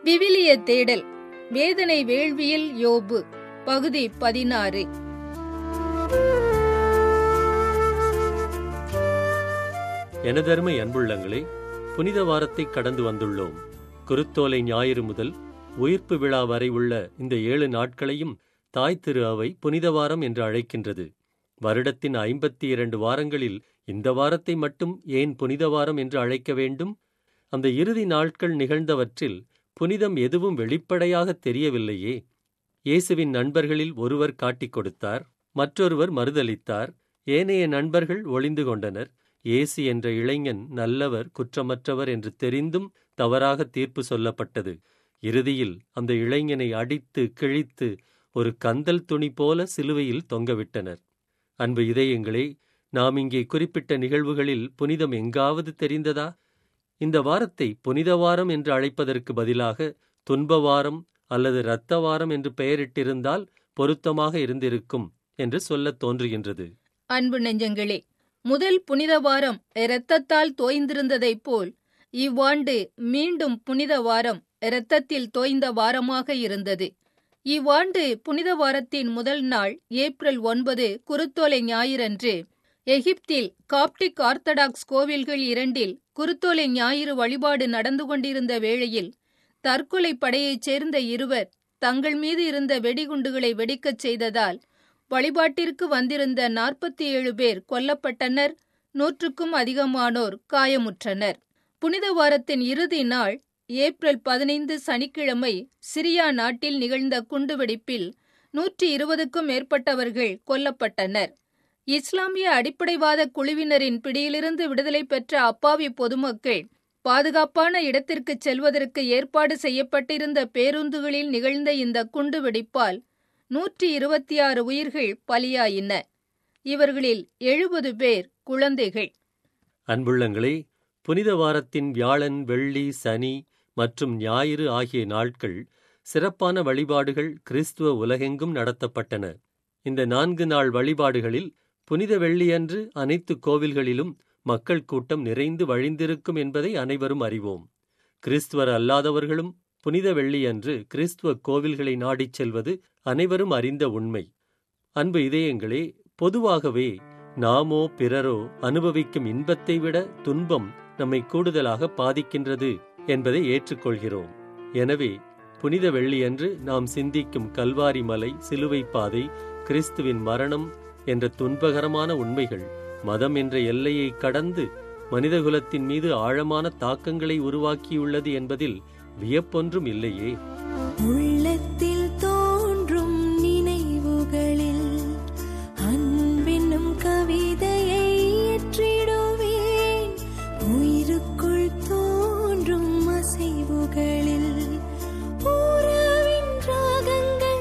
விவிலிய தேடல் வேதனை வேள்வியில் யோபு பகுதி பதினாறு எனதருமை அன்புள்ளங்களே புனித வாரத்தை கடந்து வந்துள்ளோம் குருத்தோலை ஞாயிறு முதல் உயிர்ப்பு விழா வரை உள்ள இந்த ஏழு நாட்களையும் தாய் திரு அவை புனித வாரம் என்று அழைக்கின்றது வருடத்தின் ஐம்பத்தி இரண்டு வாரங்களில் இந்த வாரத்தை மட்டும் ஏன் புனித வாரம் என்று அழைக்க வேண்டும் அந்த இறுதி நாட்கள் நிகழ்ந்தவற்றில் புனிதம் எதுவும் வெளிப்படையாக தெரியவில்லையே இயேசுவின் நண்பர்களில் ஒருவர் காட்டிக் கொடுத்தார் மற்றொருவர் மறுதலித்தார் ஏனைய நண்பர்கள் ஒளிந்து கொண்டனர் இயேசு என்ற இளைஞன் நல்லவர் குற்றமற்றவர் என்று தெரிந்தும் தவறாக தீர்ப்பு சொல்லப்பட்டது இறுதியில் அந்த இளைஞனை அடித்து கிழித்து ஒரு கந்தல் துணி போல சிலுவையில் தொங்கவிட்டனர் அன்பு இதயங்களே நாம் இங்கே குறிப்பிட்ட நிகழ்வுகளில் புனிதம் எங்காவது தெரிந்ததா இந்த வாரத்தை புனித வாரம் என்று அழைப்பதற்கு பதிலாக துன்ப வாரம் அல்லது இரத்த வாரம் என்று பெயரிட்டிருந்தால் பொருத்தமாக இருந்திருக்கும் என்று சொல்லத் தோன்றுகின்றது அன்பு நெஞ்சங்களே முதல் புனித வாரம் இரத்தத்தால் தோய்ந்திருந்ததைப் போல் இவ்வாண்டு மீண்டும் புனித வாரம் இரத்தத்தில் தோய்ந்த வாரமாக இருந்தது இவ்வாண்டு புனித வாரத்தின் முதல் நாள் ஏப்ரல் ஒன்பது குருத்தோலை ஞாயிறன்று எகிப்தில் காப்டிக் ஆர்த்தடாக்ஸ் கோவில்கள் இரண்டில் குருத்தோலை ஞாயிறு வழிபாடு நடந்து கொண்டிருந்த வேளையில் தற்கொலை படையைச் சேர்ந்த இருவர் தங்கள் மீது இருந்த வெடிகுண்டுகளை வெடிக்கச் செய்ததால் வழிபாட்டிற்கு வந்திருந்த நாற்பத்தி ஏழு பேர் கொல்லப்பட்டனர் நூற்றுக்கும் அதிகமானோர் காயமுற்றனர் புனித வாரத்தின் இறுதி நாள் ஏப்ரல் பதினைந்து சனிக்கிழமை சிரியா நாட்டில் நிகழ்ந்த குண்டுவெடிப்பில் நூற்றி இருபதுக்கும் மேற்பட்டவர்கள் கொல்லப்பட்டனர் இஸ்லாமிய அடிப்படைவாத குழுவினரின் பிடியிலிருந்து விடுதலை பெற்ற அப்பாவி பொதுமக்கள் பாதுகாப்பான இடத்திற்கு செல்வதற்கு ஏற்பாடு செய்யப்பட்டிருந்த பேருந்துகளில் நிகழ்ந்த இந்த குண்டுவெடிப்பால் நூற்றி இருபத்தி ஆறு உயிர்கள் பலியாயின இவர்களில் எழுபது பேர் குழந்தைகள் அன்புள்ளங்களே புனித வாரத்தின் வியாழன் வெள்ளி சனி மற்றும் ஞாயிறு ஆகிய நாட்கள் சிறப்பான வழிபாடுகள் கிறிஸ்துவ உலகெங்கும் நடத்தப்பட்டன இந்த நான்கு நாள் வழிபாடுகளில் புனித வெள்ளியன்று அனைத்து கோவில்களிலும் மக்கள் கூட்டம் நிறைந்து வழிந்திருக்கும் என்பதை அனைவரும் அறிவோம் கிறிஸ்துவர் அல்லாதவர்களும் புனித வெள்ளியன்று கிறிஸ்துவ கோவில்களை நாடிச் செல்வது அனைவரும் அறிந்த உண்மை அன்பு இதயங்களே பொதுவாகவே நாமோ பிறரோ அனுபவிக்கும் இன்பத்தை விட துன்பம் நம்மை கூடுதலாக பாதிக்கின்றது என்பதை ஏற்றுக்கொள்கிறோம் எனவே புனித வெள்ளியன்று நாம் சிந்திக்கும் கல்வாரி மலை சிலுவை பாதை கிறிஸ்துவின் மரணம் என்ற துன்பகரமான உண்மைகள் மதம் என்ற எல்லையை கடந்து மனிதகுலத்தின் மீது ஆழமான தாக்கங்களை உருவாக்கியுள்ளது என்பதில் வியப்பொன்றும் இல்லையே உள்ளத்தில் தோன்றும் நினைவுகளில் அன்பென்னும் கவிதையை ஏற்றிடுவேன் உயிருக்குள் தோன்றும் அசைவுகளில் உறவின் ராகங்கள்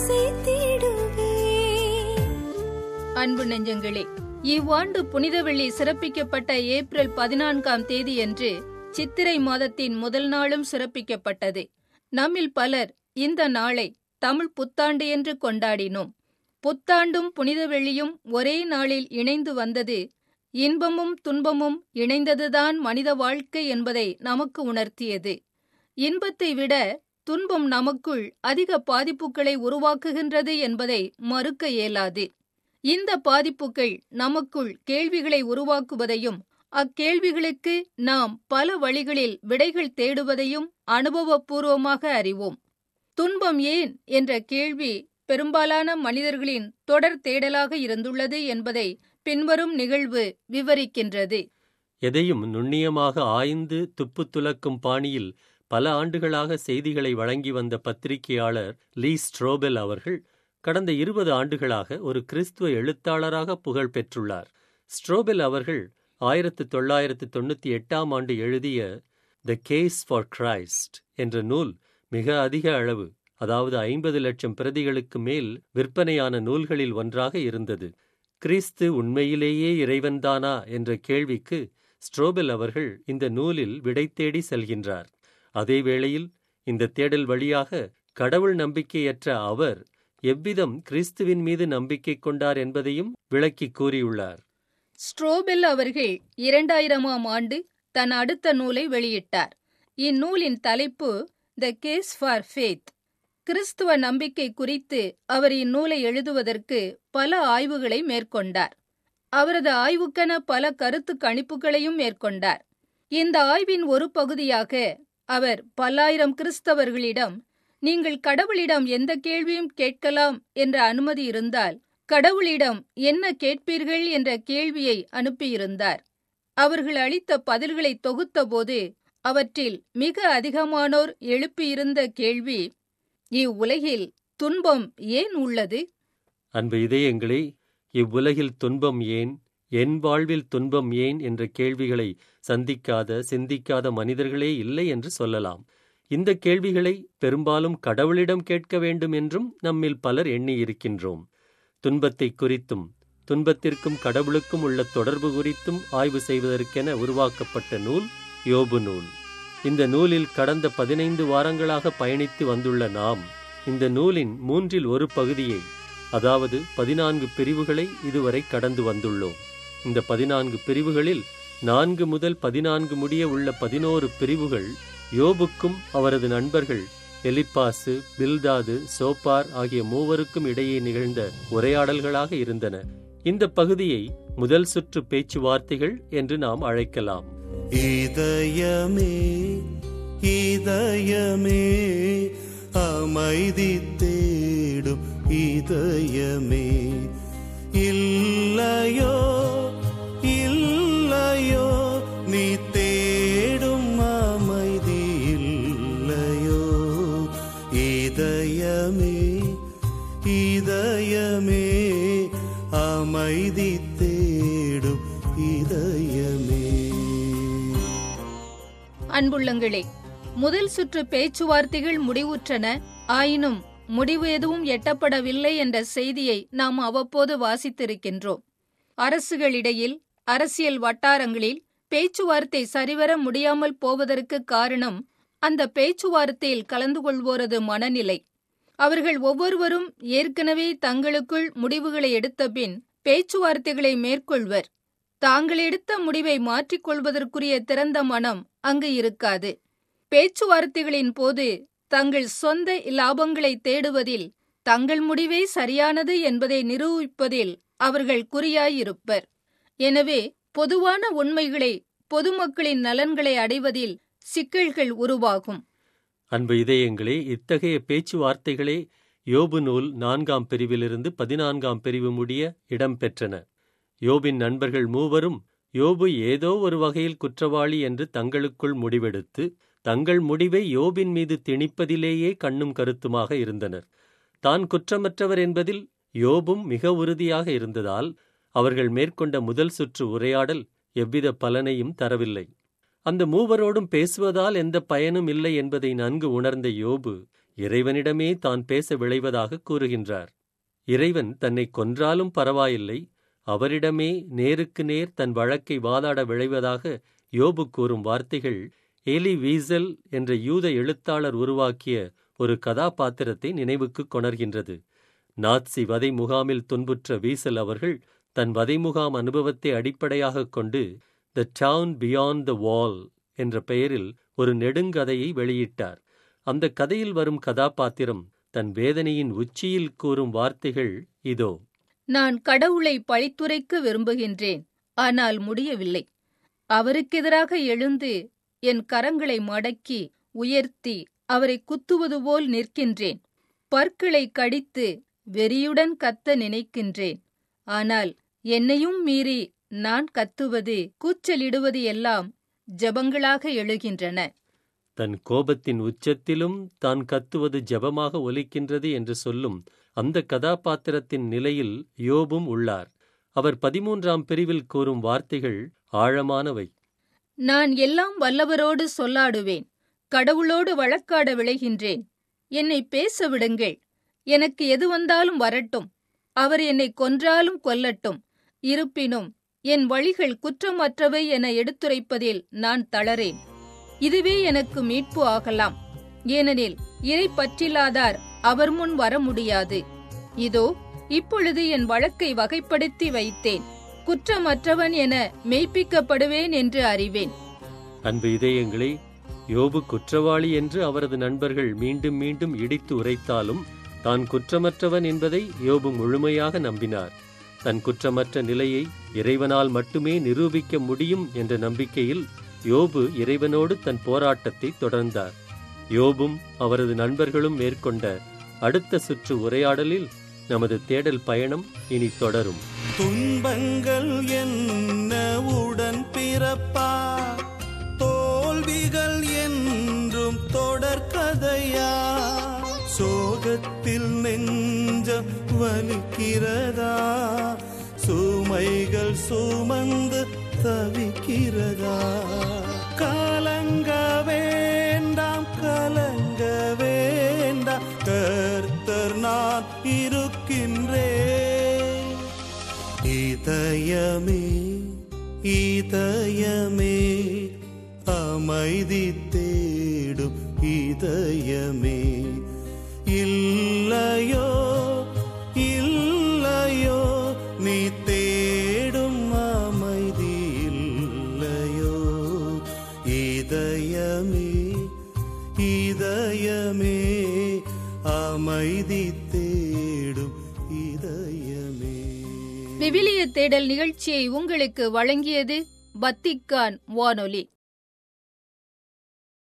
இசைத்திடுவேன் அன்பு நெஞ்சங்களே இவ்வாண்டு புனித வெள்ளி சிறப்பிக்கப்பட்ட ஏப்ரல் பதினான்காம் தேதியன்று சித்திரை மாதத்தின் முதல் நாளும் சிறப்பிக்கப்பட்டது நம்மில் பலர் இந்த நாளை தமிழ் புத்தாண்டு என்று கொண்டாடினோம் புத்தாண்டும் புனித வெள்ளியும் ஒரே நாளில் இணைந்து வந்தது இன்பமும் துன்பமும் இணைந்ததுதான் மனித வாழ்க்கை என்பதை நமக்கு உணர்த்தியது இன்பத்தை விட துன்பம் நமக்குள் அதிக பாதிப்புகளை உருவாக்குகின்றது என்பதை மறுக்க இயலாது இந்த பாதிப்புகள் நமக்குள் கேள்விகளை உருவாக்குவதையும் அக்கேள்விகளுக்கு நாம் பல வழிகளில் விடைகள் தேடுவதையும் அனுபவபூர்வமாக அறிவோம் துன்பம் ஏன் என்ற கேள்வி பெரும்பாலான மனிதர்களின் தொடர் தேடலாக இருந்துள்ளது என்பதை பின்வரும் நிகழ்வு விவரிக்கின்றது எதையும் நுண்ணியமாக ஆய்ந்து துப்பு துலக்கும் பாணியில் பல ஆண்டுகளாக செய்திகளை வழங்கி வந்த பத்திரிகையாளர் லீ ஸ்ட்ரோபெல் அவர்கள் கடந்த இருபது ஆண்டுகளாக ஒரு கிறிஸ்துவ எழுத்தாளராக புகழ் பெற்றுள்ளார் ஸ்ட்ரோபெல் அவர்கள் ஆயிரத்து தொள்ளாயிரத்து தொண்ணூற்றி எட்டாம் ஆண்டு எழுதிய த கேஸ் ஃபார் கிரைஸ்ட் என்ற நூல் மிக அதிக அளவு அதாவது ஐம்பது லட்சம் பிரதிகளுக்கு மேல் விற்பனையான நூல்களில் ஒன்றாக இருந்தது கிறிஸ்து உண்மையிலேயே இறைவன்தானா என்ற கேள்விக்கு ஸ்ட்ரோபெல் அவர்கள் இந்த நூலில் விடை தேடி செல்கின்றார் அதே வேளையில் இந்த தேடல் வழியாக கடவுள் நம்பிக்கையற்ற அவர் எவ்விதம் கிறிஸ்துவின் மீது நம்பிக்கை கொண்டார் என்பதையும் விளக்கி கூறியுள்ளார் ஸ்ட்ரோபெல் அவர்கள் இரண்டாயிரமாம் ஆண்டு தன் அடுத்த நூலை வெளியிட்டார் இந்நூலின் தலைப்பு த கேஸ் ஃபார் ஃபேத் கிறிஸ்துவ நம்பிக்கை குறித்து அவர் இந்நூலை எழுதுவதற்கு பல ஆய்வுகளை மேற்கொண்டார் அவரது ஆய்வுக்கென பல கருத்து கணிப்புகளையும் மேற்கொண்டார் இந்த ஆய்வின் ஒரு பகுதியாக அவர் பல்லாயிரம் கிறிஸ்தவர்களிடம் நீங்கள் கடவுளிடம் எந்த கேள்வியும் கேட்கலாம் என்ற அனுமதி இருந்தால் கடவுளிடம் என்ன கேட்பீர்கள் என்ற கேள்வியை அனுப்பியிருந்தார் அவர்கள் அளித்த பதில்களை தொகுத்தபோது அவற்றில் மிக அதிகமானோர் எழுப்பியிருந்த கேள்வி இவ்வுலகில் துன்பம் ஏன் உள்ளது அன்பு இதயங்களே இவ்வுலகில் துன்பம் ஏன் என் வாழ்வில் துன்பம் ஏன் என்ற கேள்விகளை சந்திக்காத சிந்திக்காத மனிதர்களே இல்லை என்று சொல்லலாம் இந்த கேள்விகளை பெரும்பாலும் கடவுளிடம் கேட்க வேண்டும் என்றும் நம்மில் பலர் எண்ணியிருக்கின்றோம் துன்பத்தை குறித்தும் துன்பத்திற்கும் கடவுளுக்கும் உள்ள தொடர்பு குறித்தும் ஆய்வு செய்வதற்கென உருவாக்கப்பட்ட நூல் யோபு நூல் இந்த நூலில் கடந்த பதினைந்து வாரங்களாக பயணித்து வந்துள்ள நாம் இந்த நூலின் மூன்றில் ஒரு பகுதியை அதாவது பதினான்கு பிரிவுகளை இதுவரை கடந்து வந்துள்ளோம் இந்த பதினான்கு பிரிவுகளில் நான்கு முதல் பதினான்கு முடிய உள்ள பதினோரு பிரிவுகள் யோபுக்கும் அவரது நண்பர்கள் எலிப்பாசு பில்தாது சோப்பார் ஆகிய மூவருக்கும் இடையே நிகழ்ந்த உரையாடல்களாக இருந்தன இந்த பகுதியை முதல் சுற்று பேச்சுவார்த்தைகள் என்று நாம் அழைக்கலாம் இதயமே இதயமே அமைதி தேடும் இதயமே இல்லையோ இல்லையோ நீ தேடும் அமைதி இல்லையோ இதயமே இதயமே அமைதி தேடும் இதயமே அன்புள்ளங்களே முதல் சுற்று பேச்சுவார்த்தைகள் முடிவுற்றன ஆயினும் முடிவு எதுவும் எட்டப்படவில்லை என்ற செய்தியை நாம் அவ்வப்போது வாசித்திருக்கின்றோம் அரசுகளிடையில் அரசியல் வட்டாரங்களில் பேச்சுவார்த்தை சரிவர முடியாமல் போவதற்கு காரணம் அந்த பேச்சுவார்த்தையில் கலந்து கொள்வோரது மனநிலை அவர்கள் ஒவ்வொருவரும் ஏற்கனவே தங்களுக்குள் முடிவுகளை எடுத்தபின் பேச்சுவார்த்தைகளை மேற்கொள்வர் தாங்கள் எடுத்த முடிவை மாற்றிக்கொள்வதற்குரிய திறந்த மனம் அங்கு இருக்காது பேச்சுவார்த்தைகளின் போது தங்கள் சொந்த லாபங்களை தேடுவதில் தங்கள் முடிவே சரியானது என்பதை நிரூபிப்பதில் அவர்கள் குறியாயிருப்பர் எனவே பொதுவான உண்மைகளை பொதுமக்களின் நலன்களை அடைவதில் சிக்கல்கள் உருவாகும் அன்பு இதயங்களே இத்தகைய பேச்சுவார்த்தைகளே யோபு நூல் நான்காம் பிரிவிலிருந்து பதினான்காம் பிரிவு முடிய இடம்பெற்றன யோபின் நண்பர்கள் மூவரும் யோபு ஏதோ ஒரு வகையில் குற்றவாளி என்று தங்களுக்குள் முடிவெடுத்து தங்கள் முடிவை யோபின் மீது திணிப்பதிலேயே கண்ணும் கருத்துமாக இருந்தனர் தான் குற்றமற்றவர் என்பதில் யோபும் மிக உறுதியாக இருந்ததால் அவர்கள் மேற்கொண்ட முதல் சுற்று உரையாடல் எவ்வித பலனையும் தரவில்லை அந்த மூவரோடும் பேசுவதால் எந்த பயனும் இல்லை என்பதை நன்கு உணர்ந்த யோபு இறைவனிடமே தான் பேச விளைவதாக கூறுகின்றார் இறைவன் தன்னை கொன்றாலும் பரவாயில்லை அவரிடமே நேருக்கு நேர் தன் வழக்கை வாதாட விளைவதாக யோபு கூறும் வார்த்தைகள் ஏலி வீசல் என்ற யூத எழுத்தாளர் உருவாக்கிய ஒரு கதாபாத்திரத்தை நினைவுக்கு கொணர்கின்றது நாத்சி வதை முகாமில் துன்புற்ற வீசல் அவர்கள் தன் வதை முகாம் அனுபவத்தை அடிப்படையாகக் கொண்டு த டவுன் பியாண்ட் த வால் என்ற பெயரில் ஒரு நெடுங்கதையை வெளியிட்டார் அந்த கதையில் வரும் கதாபாத்திரம் தன் வேதனையின் உச்சியில் கூறும் வார்த்தைகள் இதோ நான் கடவுளை பழித்துரைக்க விரும்புகின்றேன் ஆனால் முடியவில்லை அவருக்கெதிராக எழுந்து என் கரங்களை மடக்கி உயர்த்தி அவரை குத்துவது போல் நிற்கின்றேன் பற்களை கடித்து வெறியுடன் கத்த நினைக்கின்றேன் ஆனால் என்னையும் மீறி நான் கத்துவது கூச்சலிடுவது எல்லாம் ஜெபங்களாக எழுகின்றன தன் கோபத்தின் உச்சத்திலும் தான் கத்துவது ஜெபமாக ஒலிக்கின்றது என்று சொல்லும் அந்த கதாபாத்திரத்தின் நிலையில் யோபும் உள்ளார் அவர் பதிமூன்றாம் பிரிவில் கூறும் வார்த்தைகள் ஆழமானவை நான் எல்லாம் வல்லவரோடு சொல்லாடுவேன் கடவுளோடு வழக்காட விளைகின்றேன் என்னை பேச விடுங்கள் எனக்கு எது வந்தாலும் வரட்டும் அவர் என்னை கொன்றாலும் கொல்லட்டும் இருப்பினும் என் வழிகள் குற்றமற்றவை என எடுத்துரைப்பதில் நான் தளரேன் இதுவே எனக்கு மீட்பு ஆகலாம் ஏனெனில் இறை பற்றில்லாதார் அவர் முன் வர முடியாது இதோ இப்பொழுது என் வழக்கை வகைப்படுத்தி வைத்தேன் குற்றமற்றவன் என மெய்ப்பிக்கப்படுவேன் என்று அறிவேன் அன்பு இதயங்களே யோபு குற்றவாளி என்று அவரது நண்பர்கள் மீண்டும் மீண்டும் இடித்து உரைத்தாலும் தான் குற்றமற்றவன் என்பதை யோபு முழுமையாக நம்பினார் தன் குற்றமற்ற நிலையை இறைவனால் மட்டுமே நிரூபிக்க முடியும் என்ற நம்பிக்கையில் யோபு இறைவனோடு தன் போராட்டத்தை தொடர்ந்தார் யோபும் அவரது நண்பர்களும் மேற்கொண்ட அடுத்த சுற்று உரையாடலில் நமது தேடல் பயணம் இனி தொடரும் துன்பங்கள் என்ன உடன் பிறப்பா தோல்விகள் என்றும் தொடர்கதையா சோகத்தில் நெஞ்சம் வலிக்கிறதா சுமைகள் சுமந்து தவிக்கிறதா கலங்க வேண்டாம் கலங்க வேண்டாம் கர்த்தர் நான் இருக்கின்றேன் இதயமே இதயமே அமைதி தேடும் இதயமே இல்லையோ இல்லையோ நீ தேடும் அமைதி இல்லையோ இதயமே இதயமே அமைதி தேடும் இதயமே விவிலிய தேடல் நிகழ்ச்சியை உங்களுக்கு வழங்கியது பத்திக்கான் வானொலி